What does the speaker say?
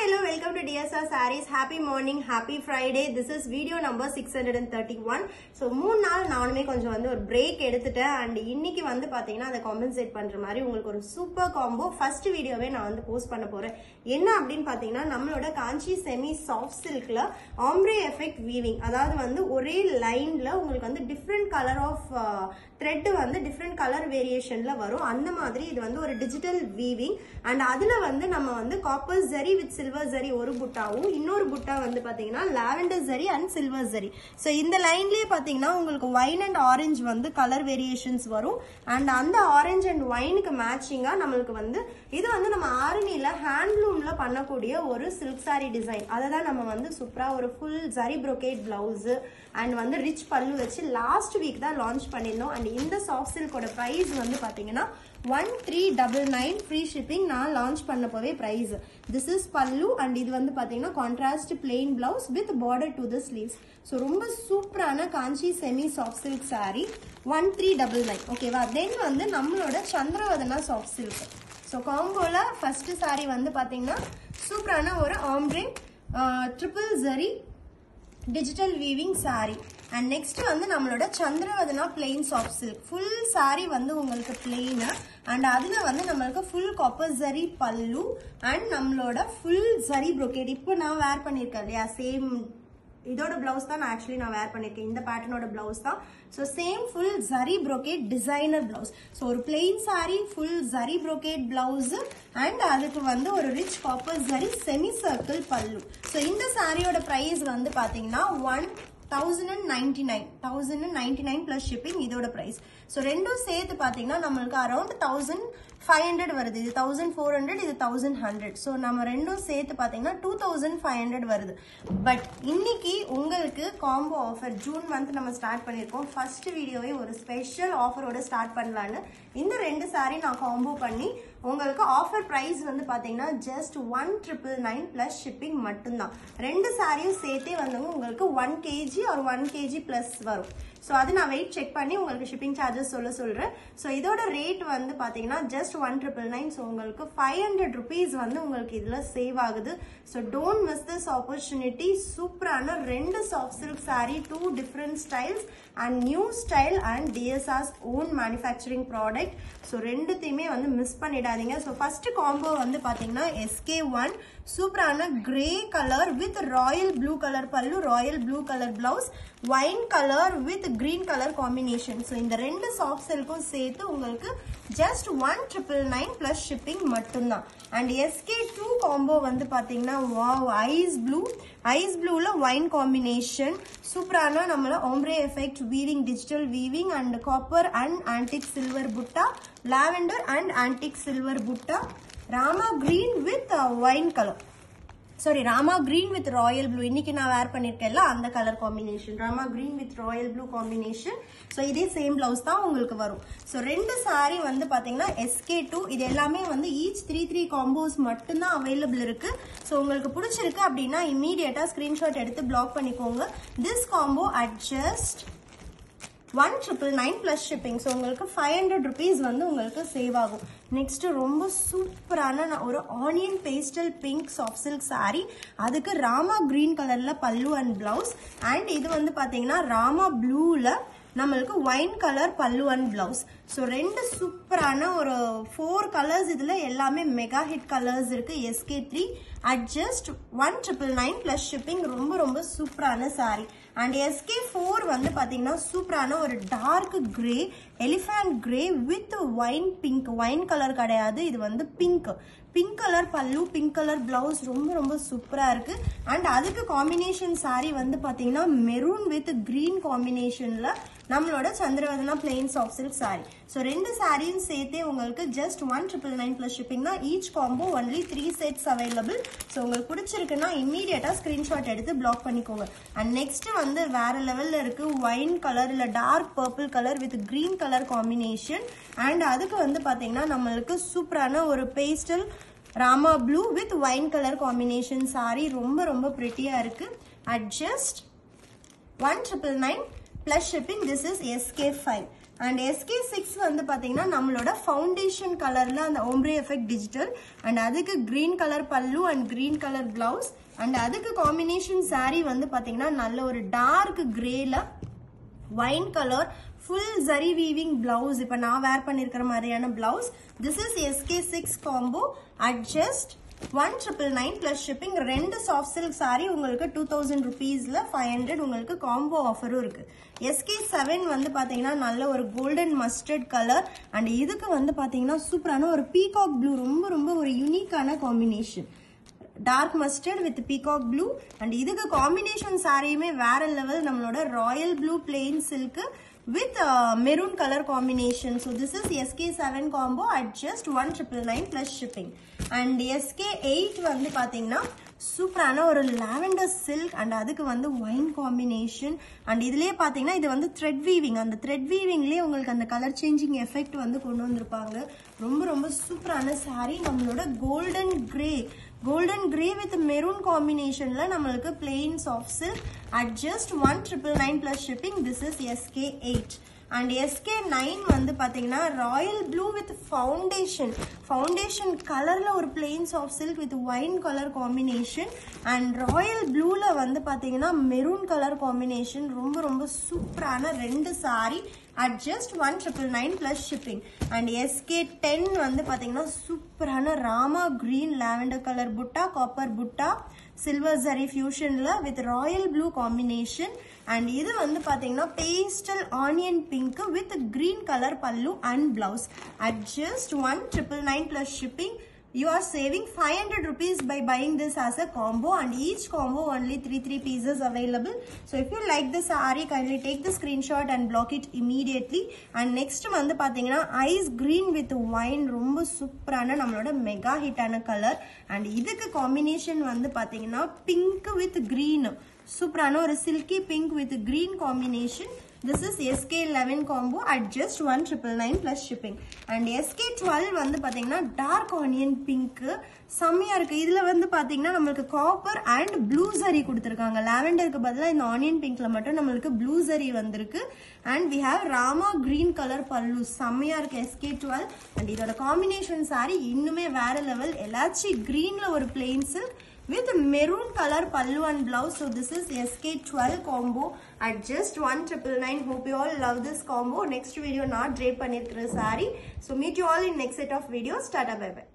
hello, welcome to DSR Sarees. Happy morning, happy Friday. This is video number 631. So மூணு நாள் நானுமே கொஞ்சம் வந்து ஒரு பிரேக் எடுத்துட்டேன் அண்ட் இன்னைக்கு வந்து பாத்தீங்கன்னா அதை காம்பன்சேட் பண்ற மாதிரி உங்களுக்கு ஒரு சூப்பர் காம்போ ஃபர்ஸ்ட் வீடியோவே நான் வந்து போஸ்ட் பண்ண போறேன் என்ன அப்படின்னு பாத்தீங்கன்னா நம்மளோட காஞ்சி செமி சாஃப்ட் சில்க்ல ஆம்ப்ரே எஃபெக்ட் வீவிங் அதாவது வந்து ஒரே லைன்ல உங்களுக்கு வந்து டிஃப்ரெண்ட் கலர் ஆஃப் த்ரெட் வந்து டிஃப்ரெண்ட் கலர் வேரியேஷன்ல வரும் அந்த மாதிரி இது வந்து ஒரு டிஜிட்டல் வீவிங் அண்ட் அதுல வந்து நம்ம வந்து copper zari with silver zari ஒரு புட்டாவும் இன்னொரு புட்டா வந்து பாத்தீங்கன்னா lavender zari and silver zari so இந்த லைன்லயே பாத்தீங்கன்னா உங்களுக்கு ஒயின் அண்ட் ஆரஞ்சு வந்து கலர் வேரியேஷன்ஸ் வரும் அண்ட் அந்த ஆரஞ்சு அண்ட் ஒயினுக்கு மேட்சிங்கா நம்மளுக்கு வந்து இது வந்து நம்ம ஆரணியில ஹேண்ட்லூம்ல பண்ணக்கூடிய ஒரு சில்க் சாரி டிசைன் அதை தான் நம்ம வந்து சூப்பரா ஒரு full zari brocade blouse and வந்து ரிச் பல்லு வச்சு லாஸ்ட் வீக் தான் லான்ச் பண்ணியிருந்தோம் அண்ட் இந்த சாஃப்ட் சில்கோட ப்ரைஸ் வந்து பாத்தீங்கன்னா one three double nine free shipping நான் லான்ச் பண்ணப்போவே price this is pallu and இது வந்து பாத்தீங்கன்னா contrast plain blouse with border to the sleeves so ரொம்ப சூப்பரான Kanchi semi soft silk saree one three double nine ஓகேவா தென் வந்து நம்மளோட Chandravadana soft silk so காம்போல first saree வந்து பாத்தீங்கன்னா சூப்பரான ஒரு ombre triple zari digital weaving saree and next வந்து நம்மளோட Chandravadana plain soft silk full saree வந்து உங்களுக்கு பிளெயின் அண்ட் அதுல வந்து நம்மளுக்கு ஃபுல் காப்பர் ஜரி பல்லு அண்ட் நம்மளோட ஃபுல் ஜரி brocade இப்போ நான் வேர் பண்ணியிருக்கேன் இல்லையா சேம் இதோட பிளவுஸ் தான் நான் ஆக்சுவலி நான் வேர் பண்ணியிருக்கேன் இந்த பேட்டர்னோட பிளவுஸ் தான் so same full zari brocade designer blouse so ஒரு plain saree full zari brocade blouse and அதுக்கு வந்து ஒரு rich copper zari semi circle pallu so இந்த சாரியோட ப்ரைஸ் வந்து பார்த்தீங்கன்னா one thousand and ninety nine thousand and ninety nine plus shipping இதோட ப்ரைஸ் ஸோ ரெண்டும் சேர்த்து பார்த்தீங்கன்னா நம்மளுக்கு அரௌண்ட் தௌசண்ட் ஃபைவ் ஹண்ட்ரட் வருது இது தௌசண்ட் ஃபோர் ஹண்ட்ரட் இது தௌசண்ட் ஹண்ட்ரட் ஸோ நம்ம ரெண்டும் சேர்த்து பார்த்தீங்கன்னா டூ தௌசண்ட் ஃபைவ் ஹண்ட்ரட் வருது பட் இன்னைக்கு உங்களுக்கு காம்போ ஆஃபர் ஜூன் மந்த் நம்ம ஸ்டார்ட் பண்ணியிருக்கோம் ஃபர்ஸ்ட் வீடியோவே ஒரு ஸ்பெஷல் ஆஃபரோட ஸ்டார்ட் பண்ணலான்னு இந்த ரெண்டு சாரி நான் காம்போ பண்ணி உங்களுக்கு ஆஃபர் ப்ரைஸ் வந்து பார்த்தீங்கன்னா just one triple nine plus shipping மட்டும்தான் ரெண்டு சாரியும் சேர்த்தே வந்து உங்களுக்கு ஒன் கேஜி ஒரு ஒன் கேஜி ப்ளஸ் வரும் ஸோ அது நான் வெயிட் செக் பண்ணி உங்களுக்கு ஷிப்பிங் சார்ஜஸ் சொல்ல சொல்கிறேன் ஸோ இதோட ரேட் வந்து பார்த்தீங்கன்னா just one triple nine so உங்களுக்கு ஃபைவ் ஹண்ட்ரட் ருபீஸ் வந்து உங்களுக்கு இதில் சேவ் ஆகுது so don't miss this opportunity சூப்பரான ரெண்டு soft silk saree two different styles and new style and DSR's own manufacturing product so ரெண்டுத்தையுமே வந்து மிஸ் பண்ணிடாதீங்க ஸோ ஃபர்ஸ்ட் காம்போ வந்து பார்த்தீங்கன்னா எஸ்கே ஒன் சூப்பரான grey colour with royal blue colour pallu royal blue colour blouse wine colour with green colour combination so இந்த ரெண்டு soft சில்க்கும் சேர்த்து உங்களுக்கு just one triple nine plus shipping மட்டும்தான் அண்ட் எஸ்கே டூ காம்போ வந்து பார்த்தீங்கன்னா வாவ் ஐஸ் ப்ளூ ஐஸ் ப்ளூவில் wine combination சூப்பரான நம்மள ombre effect weaving digital weaving and copper and antique silver butta lavender and antique silver butta Rama green with wine colour saree Rama green with royal blue இன்னைக்கு நான் wear பண்ணிருக்கேன்ல அந்த colour combination Rama green with royal blue combination so இதே same blouse தான் உங்களுக்கு வரும் so ரெண்டு sorry வந்து பாத்தீங்கன்னா எஸ்கே டூ இது எல்லாமே வந்து ஈச் த்ரீ த்ரீ காம்போஸ் மட்டும்தான் அவைலபிள் இருக்கு ஸோ உங்களுக்கு பிடிச்சிருக்கு அப்படின்னா இம்மீடியட்டா ஸ்கிரீன்ஷாட் எடுத்து பிளாக் பண்ணிக்கோங்க this combo at just one triple nine plus shipping so உங்களுக்கு ஃபைவ் ஹண்ட்ரட் ருபீஸ் வந்து உங்களுக்கு சேவ் ஆகும் நெக்ஸ்ட் ரொம்ப சூப்பரான ஒரு onion pastel pink soft silk saree அதுக்கு ராமா கிரீன் கலர்ல பல்லு அண்ட் பிளவுஸ் அண்ட் இது வந்து பாத்தீங்கன்னா ராமா ப்ளூல நம்மளுக்கு wine colour pallu and blouse so ரெண்டு சூப்பரான ஒரு ஃபோர் கலர்ஸ் இதில் எல்லாமே மெகா ஹிட் கலர்ஸ் இருக்கு SK three at just one triple nine plus shipping ரொம்ப ரொம்ப சூப்பரான சாரீ அண்ட் எஸ்கே ஃபோர் வந்து பார்த்தீங்கன்னா சூப்பரான ஒரு dark grey elephant grey with wine pink wine colour கிடையாது இது வந்து pink pink colour pallu pink colour blouse ரொம்ப ரொம்ப சூப்பரா இருக்கு அண்ட் அதுக்கு காம்பினேஷன் சாரி வந்து பாத்தீங்கன்னா மெரூன் வித் கிரீன் காம்பினேஷன்ல நம்மளோட Chandravadana plain soft silk saree so ரெண்டு சாரியும் சேர்த்தே உங்களுக்கு just one triple nine plus shipping தான் each combo only three sets available so உங்களுக்கு பிடிச்சிருக்குன்னா இம்மீடியட்டா ஸ்கிரீன்ஷாட் எடுத்து பிளாக் பண்ணிக்கோங்க அண்ட் நெக்ஸ்ட் வந்து வேற லெவல்ல இருக்கு ஒயின் கலர் இல்ல dark purple colour with green colour combination and அதுக்கு வந்து பாத்தீங்கன்னா நம்மளுக்கு சூப்பரான ஒரு pastel Rama blue with wine colour combination saree ரொம்ப ரொம்ப ப்ரிட்டியா இருக்கு at just one triple nine plus shipping this is SK five and SK six வந்து பாத்தீங்கன்னா நம்மளோட ஃபவுண்டேஷன் கலர்ல அந்த ஓம்ப்ரே எஃபெக்ட் டிஜிட்டல் அண்ட் அதுக்கு green colour pallu and green colour blouse and அதுக்கு காம்பினேஷன் saree வந்து பாத்தீங்கன்னா நல்ல ஒரு டார்க் கிரேல wine colour full zari weaving blouse இப்போ நான் வேர் பண்ணியிருக்கிற மாதிரியான blouse this is SK six combo at just one triple nine plus shipping ரெண்டு சாஃப்ட் சில்க் சாரி உங்களுக்கு டூ தௌசண்ட் ருபீஸில் ஃபைவ் ஹண்ட்ரட் உங்களுக்கு காம்போ ஆஃபரும் இருக்கு எஸ்கே செவன் வந்து பார்த்தீங்கன்னா நல்ல ஒரு கோல்டன் மஸ்டர்ட் கலர் அண்ட் இதுக்கு வந்து பார்த்தீங்கன்னா சூப்பரான ஒரு பீகாக் ப்ளூ ரொம்ப ரொம்ப ஒரு யூனிக்கான combination dark mustard with peacock blue and இதுக்கு காம்பினேஷன் சாரியுமே வேற லெவல் நம்மளோட royal blue plain silk with maroon colour combination so this is SK seven combo at just one triple nine plus shipping and SK eight வந்து பார்த்தீங்கன்னா சூப்பரான ஒரு lavender silk and அதுக்கு வந்து ஒயின் காம்பினேஷன் அண்ட் இதுலயே பார்த்தீங்கன்னா இது வந்து த்ரெட் வீவிங் அந்த த்ரெட் வீவிங்லேயே உங்களுக்கு அந்த கலர் சேஞ்சிங் எஃபெக்ட் வந்து கொண்டு வந்திருப்பாங்க ரொம்ப ரொம்ப சூப்பரான saree நம்மளோட golden grey golden grey with maroon காம்பினேஷன்ல நம்மளுக்கு plain soft silk at just one triple nine plus shipping this is SK eight and SK nine வந்து பார்த்தீங்கன்னா royal blue with foundation foundation கலரில் ஒரு plain soft silk with wine colour combination and royal ப்ளூவில் வந்து பார்த்தீங்கன்னா maroon colour combination ரொம்ப ரொம்ப சூப்பரான ரெண்டு saree at just one triple nine plus shipping and SK ten வந்து பார்த்தீங்கன்னா சூப்பரான Rama green lavender colour butta copper butta silver zari ஃபியூஷன்ல with royal blue combination and இது வந்து பாத்தீங்கன்னா pastel onion pink with green colour pallu and blouse at just one triple nine plus shipping you are saving 500 rupees by buying this as a combo and each combo only 3 3 pieces available so if you like this saree kindly take the screenshot and block it immediately and next வந்து பாத்தீங்கன்னா ice green with wine ரொம்ப சூப்பரான நம்மளோட mega ஹிட்டான colour and இதுக்கு combination வந்து பாத்தீங்கன்னா pink with green சூப்பரான ஒரு silky pink with green combination this is SK eleven combo at just one triple nine plus shipping and SK twelve வந்து பார்த்தீங்கன்னா டார்க் ஆனியன் பிங்க்கு செம்மையா இருக்கு இதுல வந்து பாத்தீங்கன்னா நம்மளுக்கு காப்பர் அண்ட் ப்ளூ சரி கொடுத்துருக்காங்க லாவெண்டருக்கு பதிலாக இந்த ஆனியன் பிங்க்ல மட்டும் நம்மளுக்கு ப்ளூ சரி வந்திருக்கு and we have Rama green colour pallu செம்மையா இருக்கு எஸ்கே டுவெல் அண்ட் இதோட காம்பினேஷன் சாரி இன்னுமே வேற லெவல் எல்லாச்சி கிரீன்ல ஒரு plain silk with maroon color pallu and blouse so this is sk12 combo at just 1999 hope you all love this combo next video not drape பண்ணிருக்கிற saree so meet you all in next set of videos tata bye bye